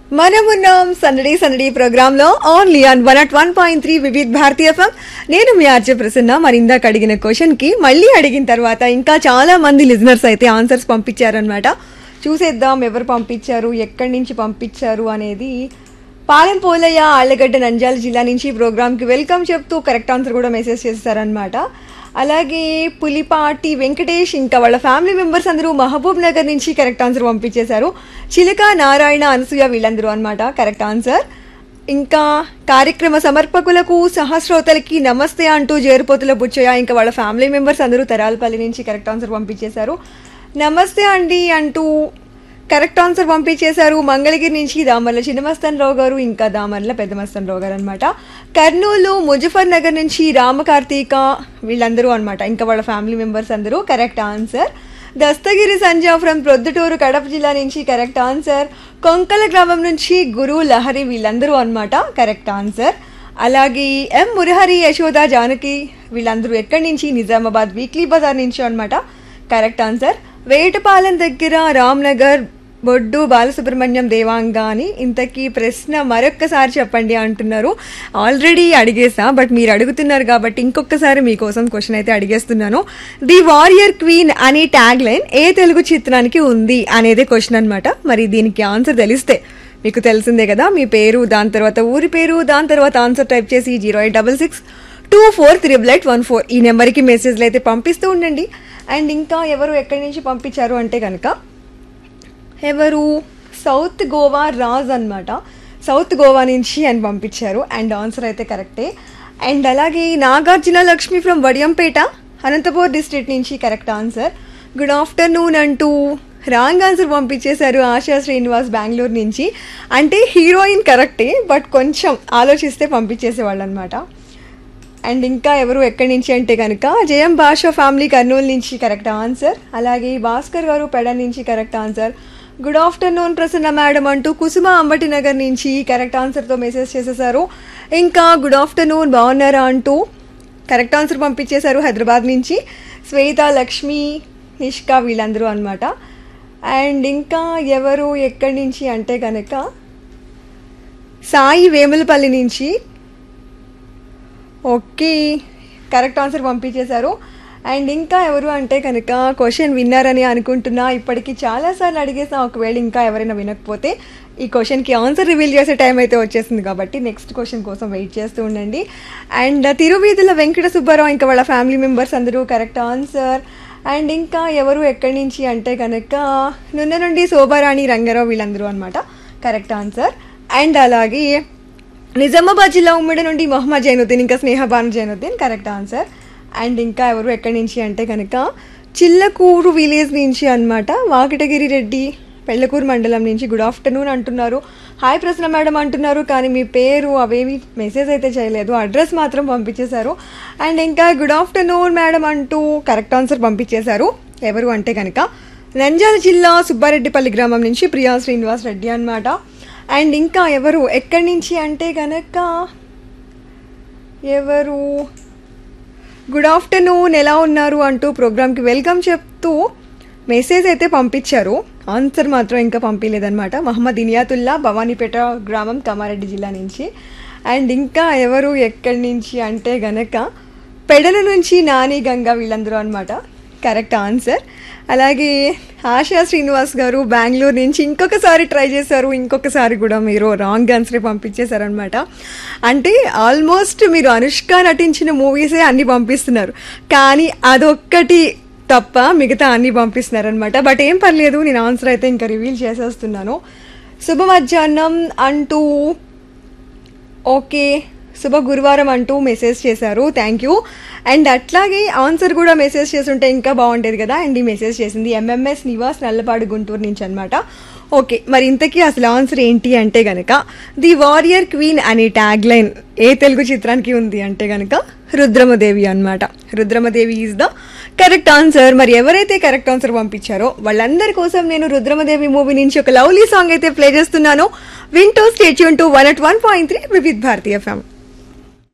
మనమున్నాం సందడి సందడి ప్రోగ్రామ్ లో only on one at one point three Vividh Bharatiya FM నేను మీ ఆర్జే ప్రసన్న మరి ఇందాక అడిగిన క్వశ్చన్ కి మళ్ళీ అడిగిన తర్వాత ఇంకా చాలా మంది లిజనర్స్ అయితే ఆన్సర్స్ పంపించారనమాట చూసేద్దాం ఎవరు పంపించారు ఎక్కడి నుంచి పంపించారు అనేది పాలెం పోలయ్య ఆళ్లగడ్డ నంద్యాల జిల్లా నుంచి ప్రోగ్రామ్ కి వెల్కమ్ చెప్తూ కరెక్ట్ ఆన్సర్ కూడా మెసేజ్ చేస్తారనమాట అలాగే పులిపాటి వెంకటేష్ ఇంకా వాళ్ళ ఫ్యామిలీ మెంబర్స్ అందరూ మహబూబ్ నగర్ నుంచి కరెక్ట్ ఆన్సర్ పంపించేశారు చిలక నారాయణ అనసూయ వీళ్ళందరూ అనమాట కరెక్ట్ ఆన్సర్ ఇంకా కార్యక్రమ సమర్పకులకు సహస్రోతలకి నమస్తే అంటూ జేరుపోతుల బుచ్చయ్య ఇంకా వాళ్ళ ఫ్యామిలీ మెంబర్స్ అందరూ తరాలపల్లి నుంచి కరెక్ట్ ఆన్సర్ పంపించేశారు నమస్తే అండి అంటూ కరెక్ట్ ఆన్సర్ పంపించేశారు మంగళగిరి నుంచి దామర్ల చిన్నమస్తన్ రావు గారు ఇంకా దామర్ల పెద్దమస్తన్ రావు గారు అనమాట కర్నూలు ముజఫర్ నగర్ నుంచి రామకార్తీక వీళ్ళందరూ అనమాట ఇంకా వాళ్ళ ఫ్యామిలీ మెంబర్స్ అందరూ correct answer Dastagiri Sanja from Proddatur Kadapa జిల్లా నుంచి కరెక్ట్ ఆన్సర్ కొంకల గ్రామం నుంచి గురు లహరి వీళ్ళందరూ అనమాట కరెక్ట్ ఆన్సర్ అలాగే ఎం మురహరి యశోద జానకి వీళ్ళందరూ ఎక్కడి నుంచి నిజామాబాద్ వీక్లీ బజార్ నుంచి అనమాట కరెక్ట్ ఆన్సర్ వేటపాలెం దగ్గర రామ్నగర్ బొడ్డు బాలసుబ్రహ్మణ్యం దేవాంగ అని ఇంతకీ ప్రశ్న మరొక్కసారి చెప్పండి అంటున్నారు ఆల్రెడీ అడిగేసా బట్ మీరు అడుగుతున్నారు కాబట్టి ఇంకొకసారి మీకోసం క్వశ్చన్ అయితే అడిగేస్తున్నాను ది వారియర్ క్వీన్ అనే ట్యాగ్ లైన్ ఏ తెలుగు చిత్రానికి ఉంది అనేది క్వశ్చన్ అనమాట మరి దీనికి ఆన్సర్ తెలిస్తే మీకు తెలిసిందే కదా మీ పేరు దాని తర్వాత ఊరి పేరు దాని తర్వాత ఆన్సర్ టైప్ చేసి zero eight double six two four triple eight one four ఈ నెంబర్కి మెసేజ్లు అయితే పంపిస్తూ ఉండండి అండ్ ఇంకా ఎవరు ఎక్కడి నుంచి పంపించారు అంటే కనుక ఎవరు సౌత్ గోవా రాజ్ అనమాట సౌత్ గోవా నుంచి అని పంపించారు అండ్ ఆన్సర్ అయితే కరెక్టే అండ్ అలాగే నాగార్జున లక్ష్మి ఫ్రమ్ వడియంపేట అనంతపూర్ డిస్ట్రిక్ట్ నుంచి కరెక్ట్ ఆన్సర్ గుడ్ ఆఫ్టర్నూన్ అంటూ రాంగ్ ఆన్సర్ పంపించేశారు ఆశా శ్రీనివాస్ బెంగళూరు నుంచి అంటే హీరోయిన్ కరెక్టే బట్ కొంచెం ఆలోచిస్తే పంపించేసేవాళ్ళు అనమాట అండ్ ఇంకా ఎవరు ఎక్కడి నుంచి అంటే కనుక జయం భాష ఫ్యామిలీ కర్నూలు నుంచి కరెక్ట్ ఆన్సర్ అలాగే భాస్కర్ గారు పెడ నుంచి correct answer good afternoon Prasanna madam అంటూ కుసుమ అంబటి నగర్ నుంచి కరెక్ట్ ఆన్సర్తో మెసేజ్ చేసేసారు ఇంకా గుడ్ ఆఫ్టర్నూన్ బాగున్నారా అంటూ కరెక్ట్ ఆన్సర్ పంపించేశారు హైదరాబాద్ నుంచి శ్వేత లక్ష్మి నిష్కా వీళ్ళందరూ అనమాట అండ్ ఇంకా ఎవరు ఎక్కడి నుంచి అంటే కనుక సాయి వేములపల్లి నుంచి ఓకే కరెక్ట్ ఆన్సర్ పంపించేశారు అండ్ ఇంకా ఎవరు అంటే కనుక క్వశ్చన్ విన్నారని అనుకుంటున్నా ఇప్పటికి చాలాసార్లు అడిగేసా ఒకవేళ ఇంకా ఎవరైనా వినకపోతే ఈ క్వశ్చన్కి ఆన్సర్ రివీల్ చేసే టైం అయితే వచ్చేసింది కాబట్టి నెక్స్ట్ క్వశ్చన్ కోసం వెయిట్ చేస్తూ ఉండండి అండ్ తిరువీధుల వెంకట సుబ్బారావు ఇంకా వాళ్ళ ఫ్యామిలీ మెంబర్స్ అందరూ కరెక్ట్ ఆన్సర్ అండ్ ఇంకా ఎవరు ఎక్కడి నుంచి అంటే కనుక నున్న నుండి శోభారాణి రంగారావు వీళ్ళందరూ అనమాట కరెక్ట్ ఆన్సర్ అండ్ అలాగే నిజామాబాద్ జిల్లా ఉమ్మడి నుండి మొహమ్మద్ జైనుద్దీన్ ఇంకా Snehabanu Zainuddin correct answer and ఇంకా ఎవరు ఎక్కడి నుంచి అంటే కనుక చిల్లకూరు విలేజ్ నుంచి అనమాట వాకిటగిరి రెడ్డి పెళ్ళకూరు మండలం నుంచి గుడ్ ఆఫ్టర్నూన్ అంటున్నారు హాయ్ ప్రసన్న మేడం అంటున్నారు కానీ మీ పేరు అవేవి మెసేజ్ అయితే చేయలేదు అడ్రస్ మాత్రం పంపించేశారు అండ్ ఇంకా గుడ్ ఆఫ్టర్నూన్ మేడం అంటూ కరెక్ట్ ఆన్సర్ పంపించేశారు ఎవరు అంటే కనుక నంద్యాల జిల్లా సుబ్బారెడ్డిపల్లి గ్రామం నుంచి ప్రియా శ్రీనివాస్ రెడ్డి అనమాట అండ్ ఇంకా ఎవరు ఎక్కడి నుంచి అంటే కనుక ఎవరు గుడ్ ఆఫ్టర్నూన్ ఎలా ఉన్నారు అంటూ ప్రోగ్రామ్కి వెల్కమ్ చెప్తూ మెసేజ్ అయితే పంపించారు ఆన్సర్ మాత్రం ఇంకా పంపించలేదన్నమాట మహమ్మద్ ఇనియాతుల్లా భవానీపేట గ్రామం కామారెడ్డి జిల్లా నుంచి అండ్ ఇంకా ఎవరు ఎక్కడి నుంచి అంటే గనక పెడల నుంచి నాని గంగా వీళ్ళందరూ అనమాట కరెక్ట్ ఆన్సర్ అలాగే ఆశా శ్రీనివాస్ గారు బెంగళూరు నుంచి ఇంకొకసారి ట్రై చేశారు ఇంకొకసారి కూడా మీరు రాంగ్ ఆన్సరే పంపించేశారనమాట అంటే ఆల్మోస్ట్ మీరు అనుష్క నటించిన మూవీసే అన్ని పంపిస్తున్నారు కానీ అదొక్కటి తప్ప మిగతా అన్ని పంపిస్తున్నారనమాట బట్ ఏం పర్లేదు నేను ఆన్సర్ అయితే ఇంకా రివీల్ చేసేస్తున్నాను శుభ మధ్యాహ్నం అంటూ ఓకే శుభ గురువారం అంటూ మెసేజ్ చేశారు థ్యాంక్ యూ అండ్ అట్లాగే ఆన్సర్ కూడా మెసేజ్ చేస్తుంటే ఇంకా బాగుండేది కదా అండ్ ఈ మెసేజ్ చేసింది ఎంఎంఎస్ నివాస్ నల్లపాడు గుంటూరు నుంచి అనమాట ఓకే మరి ఇంతకీ అసలు ఆన్సర్ ఏంటి అంటే గనక ది వారియర్ క్వీన్ అనే ట్యాగ్ లైన్ ఏ తెలుగు చిత్రానికి ఉంది అంటే గనక రుద్రమదేవి అనమాట Rudramadevi is the correct answer మరి ఎవరైతే కరెక్ట్ ఆన్సర్ పంపించారో వాళ్ళందరి కోసం నేను రుద్రమదేవి మూవీ నుంచి ఒక లవ్లీ సాంగ్ అయితే ప్లే చేస్తున్నాను వింటూ stay tuned to one at one point three Vividh Bharatiya ఫ్యామ్